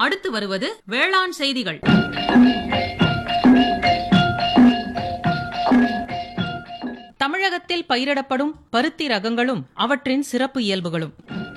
அடுத்து வருவது வேளாண் செய்திகள் தமிழகத்தில் பயிரிடப்படும் பருத்தி ரகங்களும் அவற்றின் சிறப்பு இயல்புகளும்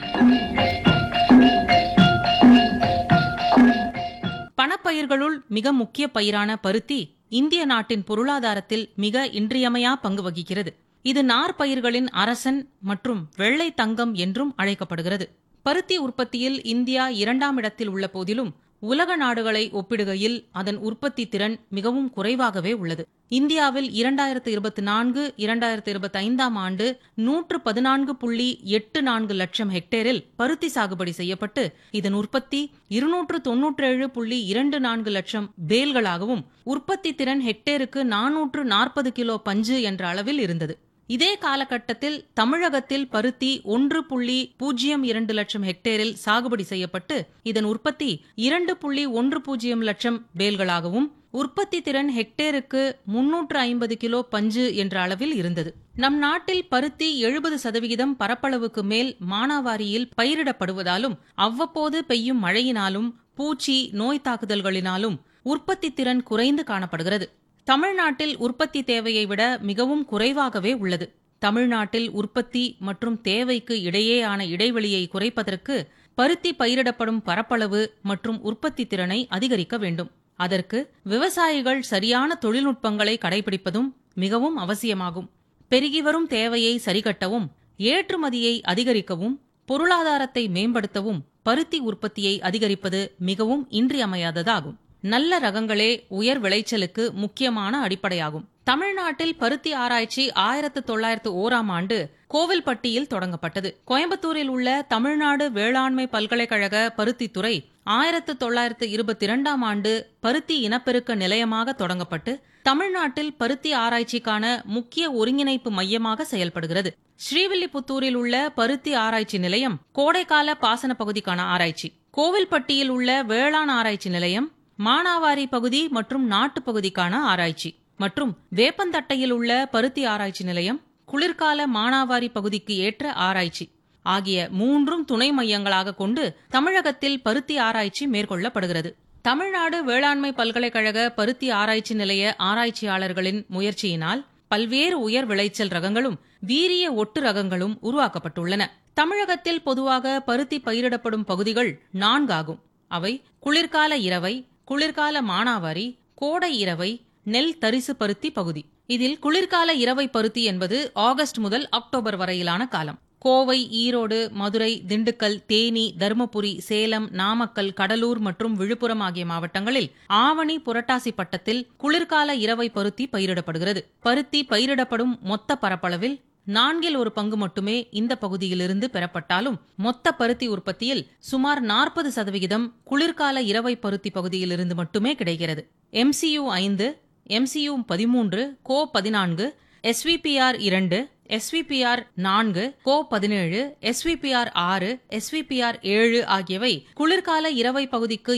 பணப்பயிர்களுள் மிக முக்கிய பயிரான பருத்தி இந்திய நாட்டின் பொருளாதாரத்தில் மிக இன்றியமையா பங்கு வகிக்கிறது இது நார் பயிர்களின் அரசன் மற்றும் வெள்ளை தங்கம் என்றும் அழைக்கப்படுகிறது பருத்தி உற்பத்தியில் இந்தியா இரண்டாம் இடத்தில் உள்ள போதிலும் உலக நாடுகளை ஒப்பிடுகையில் அதன் உற்பத்தி திறன் மிகவும் குறைவாகவே உள்ளது இந்தியாவில் இரண்டாயிரத்து இருபத்தி நான்கு இரண்டாயிரத்து இருபத்தி ஐந்தாம் ஆண்டு நூற்று பதினான்கு புள்ளி எட்டு நான்கு லட்சம் ஹெக்டேரில் பருத்தி சாகுபடி செய்யப்பட்டு இதன் உற்பத்தி இருநூற்று தொன்னூற்றேழு புள்ளி இரண்டு நான்கு லட்சம் பேல்களாகவும் உற்பத்தி திறன் ஹெக்டேருக்கு நானூற்று நாற்பது கிலோ பஞ்சு என்ற அளவில் இருந்தது இதே காலகட்டத்தில் தமிழகத்தில் பருத்தி ஒன்று புள்ளி பூஜ்ஜியம் இரண்டு லட்சம் ஹெக்டேரில் சாகுபடி செய்யப்பட்டு இதன் உற்பத்தி இரண்டு புள்ளி ஒன்று பூஜ்ஜியம் லட்சம் பேல்களாகவும் உற்பத்தி திறன் ஹெக்டேருக்கு முன்னூற்று ஐம்பது கிலோ பஞ்சு என்ற அளவில் இருந்தது நம் நாட்டில் பருத்தி எழுபது சதவிகிதம் பரப்பளவுக்கு மேல் மானாவாரியில் பயிரிடப்படுவதாலும் அவ்வப்போது பெய்யும் மழையினாலும் பூச்சி நோய் தாக்குதல்களினாலும் உற்பத்தி திறன் குறைந்து காணப்படுகிறது தமிழ்நாட்டில் உற்பத்தி தேவையை விட மிகவும் குறைவாகவே உள்ளது தமிழ்நாட்டில் உற்பத்தி மற்றும் தேவைக்கு இடையேயான இடைவெளியை குறைப்பதற்கு பருத்தி பயிரிடப்படும் பரப்பளவு மற்றும் உற்பத்தி திறனை அதிகரிக்க வேண்டும் அதற்கு விவசாயிகள் சரியான தொழில்நுட்பங்களை கடைபிடிப்பதும் மிகவும் அவசியமாகும் பெருகி வரும் தேவையை சரிகட்டவும் ஏற்றுமதியை அதிகரிக்கவும் பொருளாதாரத்தை மேம்படுத்தவும் பருத்தி உற்பத்தியை அதிகரிப்பது மிகவும் இன்றியமையாததாகும் நல்ல ரகங்களே உயர் விளைச்சலுக்கு முக்கியமான அடிப்படையாகும் தமிழ்நாட்டில் பருத்தி ஆராய்ச்சி ஆயிரத்து தொள்ளாயிரத்து ஓராம் ஆண்டு கோவில்பட்டியில் தொடங்கப்பட்டது கோயம்புத்தூரில் உள்ள தமிழ்நாடு வேளாண்மை பல்கலைக்கழக பருத்தித்துறை ஆயிரத்து தொள்ளாயிரத்து இருபத்தி இரண்டாம் ஆண்டு பருத்தி இனப்பெருக்க நிலையமாக தொடங்கப்பட்டு தமிழ்நாட்டில் பருத்தி ஆராய்ச்சிக்கான முக்கிய ஒருங்கிணைப்பு மையமாக செயல்படுகிறது ஸ்ரீவில்லிபுத்தூரில் உள்ள பருத்தி ஆராய்ச்சி நிலையம் கோடைக்கால பாசன பகுதிக்கான ஆராய்ச்சி கோவில்பட்டியில் உள்ள வேளாண் ஆராய்ச்சி நிலையம் மானாவாரி பகுதி மற்றும் நாட்டுப் பகுதிக்கான ஆராய்ச்சி மற்றும் வேப்பந்தட்டையில் உள்ள பருத்தி ஆராய்ச்சி நிலையம் குளிர்கால மானாவாரி பகுதிக்கு ஏற்ற ஆராய்ச்சி ஆகிய மூன்றும் துணை மையங்களாக கொண்டு தமிழகத்தில் பருத்தி ஆராய்ச்சி மேற்கொள்ளப்படுகிறது தமிழ்நாடு வேளாண்மை பல்கலைக்கழக பருத்தி ஆராய்ச்சி நிலைய ஆராய்ச்சியாளர்களின் முயற்சியினால் பல்வேறு உயர் விளைச்சல் ரகங்களும் வீரிய ஒட்டு ரகங்களும் உருவாக்கப்பட்டுள்ளன தமிழகத்தில் பொதுவாக பருத்தி பயிரிடப்படும் பகுதிகள் நான்காகும் அவை குளிர்கால இரவை குளிர்கால மானாவாரி கோடை இரவை நெல் தரிசு பருத்தி பகுதி இதில் குளிர்கால இரவை பருத்தி என்பது ஆகஸ்ட் முதல் அக்டோபர் வரையிலான காலம் கோவை ஈரோடு மதுரை திண்டுக்கல் தேனி தருமபுரி சேலம் நாமக்கல் கடலூர் மற்றும் விழுப்புரம் ஆகிய மாவட்டங்களில் ஆவணி புரட்டாசி பட்டத்தில் குளிர்கால இரவை பருத்தி பயிரிடப்படுகிறது பருத்தி பயிரிடப்படும் மொத்த பரப்பளவில் நான்கில் ஒரு பங்கு மட்டுமே இந்த பகுதியிலிருந்து பெறப்பட்டாலும் மொத்த பருத்தி உற்பத்தியில் சுமார் நாற்பது சதவிகிதம் குளிர்கால இரவை பருத்தி பகுதியிலிருந்து மட்டுமே கிடைக்கிறது எம்சியு ஐந்து எம்சியு பதிமூன்று கோ பதினான்கு எஸ்விபிஆர் இரண்டு எஸ்விபிஆர் நான்கு கோ பதினேழு எஸ்விபிஆர் ஆறு எஸ்விபிஆர் ஏழு ஆகியவை குளிர்கால இரவை பகுதிக்கு